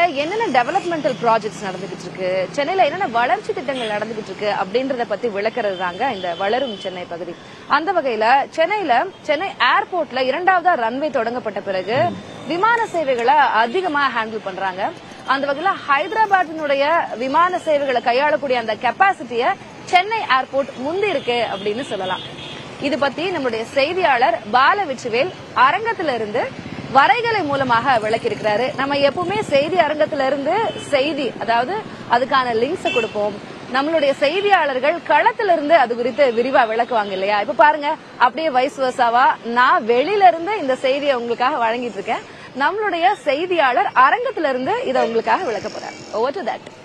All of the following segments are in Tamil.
என்னென்ன டெவலப்மெண்டல் ப்ராஜெக்ட்ஸ் நடந்துகிட்டு இருக்கு சென்னையில என்னென்ன வளர்ச்சி திட்டங்கள் நடந்துகிட்டு இருக்கு அப்படின்றத பத்தி விளக்குறது தாங்க இந்த வளரும் சென்னை பகுதி அந்த வகையில சென்னையில சென்னை ஏர்போர்ட்ல இரண்டாவதா ரன்வே தொடங்கப்பட்ட பிறகு விமான சேவைகளை அதிகமா ஹேண்டில் பண்றாங்க அந்த வகையில ஹைதராபாத்தினுடைய விமான சேவைகளை கையாளக்கூடிய அந்த கெப்பாசிட்டிய சென்னை ஏர்போர்ட் முந்தி இருக்கு அப்படின்னு சொல்லலாம் இது பத்தி நம்மளுடைய செய்தியாளர் பால வெற்றிவேல் அரங்கத்துல இருந்து வரைகலை மூலமாக விளக்கியிருக்கிறாரு நம்ம எப்பவுமே செய்தி அரங்கத்துல இருந்து செய்தி அதாவது அதுக்கான லிங்க்ஸ கொடுப்போம் நம்மளுடைய செய்தியாளர்கள் களத்துல இருந்து அது குறித்து விரிவா விளக்குவாங்க இல்லையா இப்ப பாருங்க அப்படியே வயசு வயசாவா நான் வெளியில இருந்து இந்த செய்தியை உங்களுக்காக வழங்கிட்டு இருக்கேன் நம்மளுடைய செய்தியாளர் அரங்கத்துல இருந்து இதை உங்களுக்காக விளக்க போறாரு ஓவர் டு தட்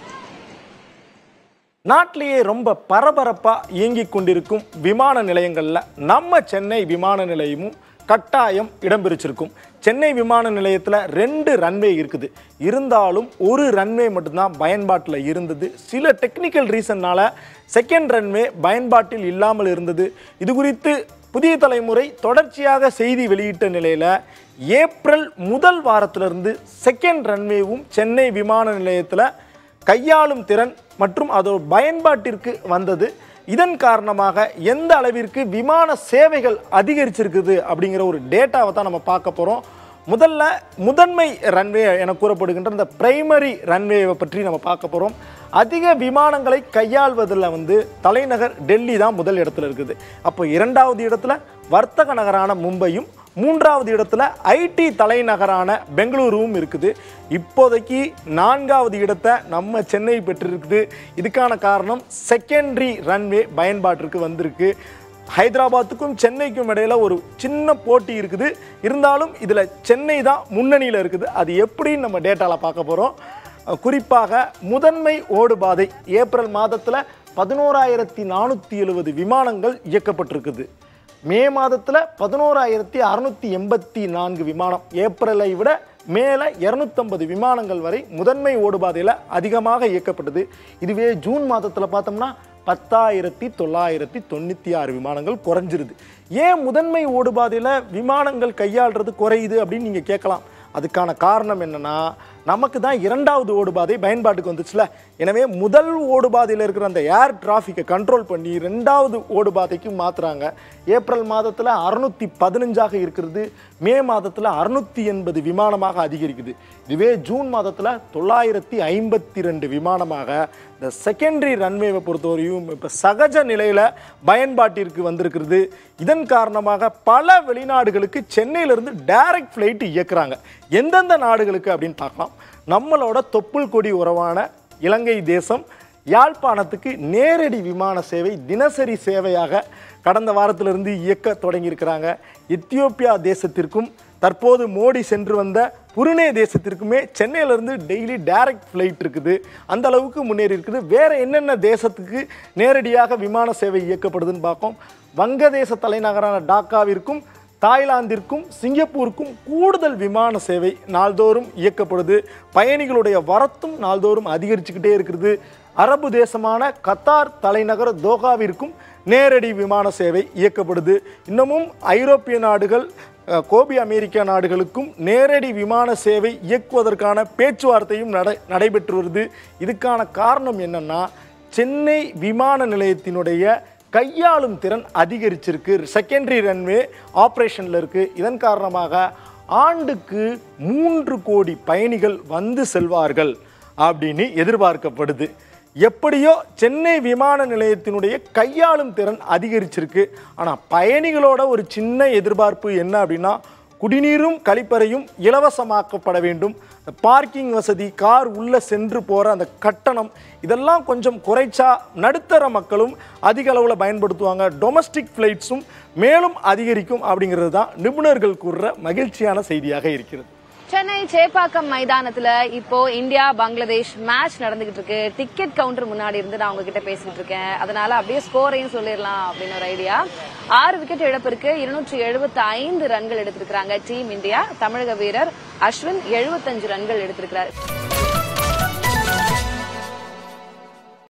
நாட்டிலேயே ரொம்ப பரபரப்பா இயங்கிக் கொண்டிருக்கும் விமான நிலையங்கள்ல நம்ம சென்னை விமான நிலையமும் கட்டாயம் இடம் பிரிச்சிருக்கும் சென்னை விமான நிலையத்தில் ரெண்டு ரன்வே இருக்குது இருந்தாலும் ஒரு ரன்வே மட்டும்தான் பயன்பாட்டில் இருந்தது சில டெக்னிக்கல் ரீசன்னால செகண்ட் ரன்வே பயன்பாட்டில் இல்லாமல் இருந்தது இது குறித்து புதிய தலைமுறை தொடர்ச்சியாக செய்தி வெளியிட்ட நிலையில் ஏப்ரல் முதல் வாரத்திலிருந்து செகண்ட் ரன்வேவும் சென்னை விமான நிலையத்தில் கையாளும் திறன் மற்றும் அதோட பயன்பாட்டிற்கு வந்தது இதன் காரணமாக எந்த அளவிற்கு விமான சேவைகள் அதிகரிச்சிருக்குது அப்படிங்கிற ஒரு டேட்டாவை தான் நம்ம பார்க்க போகிறோம் முதல்ல முதன்மை ரன்வே என கூறப்படுகின்ற இந்த பிரைமரி ரன்வேவை பற்றி நம்ம பார்க்க போகிறோம் அதிக விமானங்களை கையாள்வதில் வந்து தலைநகர் டெல்லி தான் முதல் இடத்துல இருக்குது அப்போ இரண்டாவது இடத்துல வர்த்தக நகரான மும்பையும் மூன்றாவது இடத்துல ஐடி தலைநகரான பெங்களூருவும் இருக்குது இப்போதைக்கு நான்காவது இடத்தை நம்ம சென்னை பெற்றிருக்குது இதுக்கான காரணம் செகண்டரி ரன்வே பயன்பாட்டிற்கு வந்திருக்கு ஹைதராபாத்துக்கும் சென்னைக்கும் இடையில ஒரு சின்ன போட்டி இருக்குது இருந்தாலும் இதில் சென்னை தான் முன்னணியில் இருக்குது அது எப்படின்னு நம்ம டேட்டாவில் பார்க்க போகிறோம் குறிப்பாக முதன்மை ஓடுபாதை ஏப்ரல் மாதத்தில் பதினோராயிரத்தி நானூற்றி எழுபது விமானங்கள் இயக்கப்பட்டிருக்குது மே மாதத்தில் பதினோராயிரத்தி அறுநூத்தி எண்பத்தி நான்கு விமானம் ஏப்ரலை விட மேலே இரநூத்தம்பது விமானங்கள் வரை முதன்மை ஓடுபாதையில் அதிகமாக இயக்கப்பட்டது இதுவே ஜூன் மாதத்தில் பார்த்தோம்னா பத்தாயிரத்தி தொள்ளாயிரத்தி தொண்ணூற்றி ஆறு விமானங்கள் குறைஞ்சிருது ஏன் முதன்மை ஓடுபாதையில் விமானங்கள் கையாளுறது குறையுது அப்படின்னு நீங்கள் கேட்கலாம் அதுக்கான காரணம் என்னன்னா நமக்கு தான் இரண்டாவது ஓடுபாதை பயன்பாட்டுக்கு வந்துச்சுல எனவே முதல் ஓடுபாதையில் இருக்கிற அந்த ஏர் டிராஃபிக்கை கண்ட்ரோல் பண்ணி ரெண்டாவது ஓடுபாதைக்கு மாற்றுறாங்க ஏப்ரல் மாதத்தில் அறுநூத்தி பதினஞ்சாக இருக்கிறது மே மாதத்தில் அறுநூத்தி எண்பது விமானமாக அதிகரிக்குது இதுவே ஜூன் மாதத்தில் தொள்ளாயிரத்தி ஐம்பத்தி ரெண்டு விமானமாக இந்த செகண்டரி ரன்வேவை பொறுத்தவரையும் இப்போ சகஜ நிலையில் பயன்பாட்டிற்கு வந்திருக்கிறது இதன் காரணமாக பல வெளிநாடுகளுக்கு சென்னையிலிருந்து டைரக்ட் ஃப்ளைட் இயக்குறாங்க எந்தெந்த நாடுகளுக்கு அப்படின்னு பார்க்கலாம் நம்மளோட தொப்புள் கொடி உறவான இலங்கை தேசம் யாழ்ப்பாணத்துக்கு நேரடி விமான சேவை தினசரி சேவையாக கடந்த வாரத்திலிருந்து இயக்க தொடங்கியிருக்கிறாங்க எத்தியோப்பியா தேசத்திற்கும் தற்போது மோடி சென்று வந்த புருனே தேசத்திற்குமே சென்னையிலேருந்து டெய்லி டைரக்ட் ஃப்ளைட் இருக்குது அந்த அளவுக்கு முன்னேறி இருக்குது வேற என்னென்ன தேசத்துக்கு நேரடியாக விமான சேவை இயக்கப்படுதுன்னு பார்ப்போம் வங்கதேச தலைநகரான டாக்காவிற்கும் தாய்லாந்திற்கும் சிங்கப்பூருக்கும் கூடுதல் விமான சேவை நாள்தோறும் இயக்கப்படுது பயணிகளுடைய வரத்தும் நாள்தோறும் அதிகரிச்சுக்கிட்டே இருக்கிறது அரபு தேசமான கத்தார் தலைநகர் தோஹாவிற்கும் நேரடி விமான சேவை இயக்கப்படுது இன்னமும் ஐரோப்பிய நாடுகள் அஹ், கோபி அமெரிக்கா நாடுகளுக்கும் நேரடி விமான சேவை இயக்குவதற்கான பேச்சுவார்த்தையும் நட நடைபெற்று வருது இதுக்கான காரணம் என்னன்னா சென்னை விமான நிலையத்தினுடைய கையாளும் திறன் அதிகரிச்சிருக்கு செகண்டரி ரன்வே ஆப்ரேஷனில் இருக்குது இதன் காரணமாக ஆண்டுக்கு மூன்று கோடி பயணிகள் வந்து செல்வார்கள் அப்படின்னு எதிர்பார்க்கப்படுது எப்படியோ சென்னை விமான நிலையத்தினுடைய கையாளும் திறன் அதிகரிச்சிருக்கு ஆனால் பயணிகளோட ஒரு சின்ன எதிர்பார்ப்பு என்ன அப்படின்னா குடிநீரும் கழிப்பறையும் இலவசமாக்கப்பட வேண்டும் பார்க்கிங் வசதி கார் உள்ளே சென்று போகிற அந்த கட்டணம் இதெல்லாம் கொஞ்சம் குறைச்சா நடுத்தர மக்களும் அதிக அளவில் பயன்படுத்துவாங்க டொமஸ்டிக் ஃப்ளைட்ஸும் மேலும் அதிகரிக்கும் அப்படிங்கிறது தான் நிபுணர்கள் கூறுற மகிழ்ச்சியான செய்தியாக இருக்கிறது சென்னை சேப்பாக்கம் மைதானத்துல இப்போ இந்தியா பங்களாதேஷ் மேட்ச் நடந்துகிட்டு இருக்கு டிக்கெட் கவுண்டர் முன்னாடி இருந்து நான் உங்ககிட்ட பேசிட்டு இருக்கேன் அதனால அப்படியே ஸ்கோரையும் சொல்லிடலாம் அப்படின்னு ஒரு ஐடியா ஆறு விக்கெட் இழப்பிற்கு இருநூற்றி எழுபத்தி ஐந்து ரன்கள் எடுத்திருக்கிறாங்க டீம் இந்தியா தமிழக வீரர் அஸ்வின் எழுபத்தஞ்சு ரன்கள் எடுத்திருக்கிறார்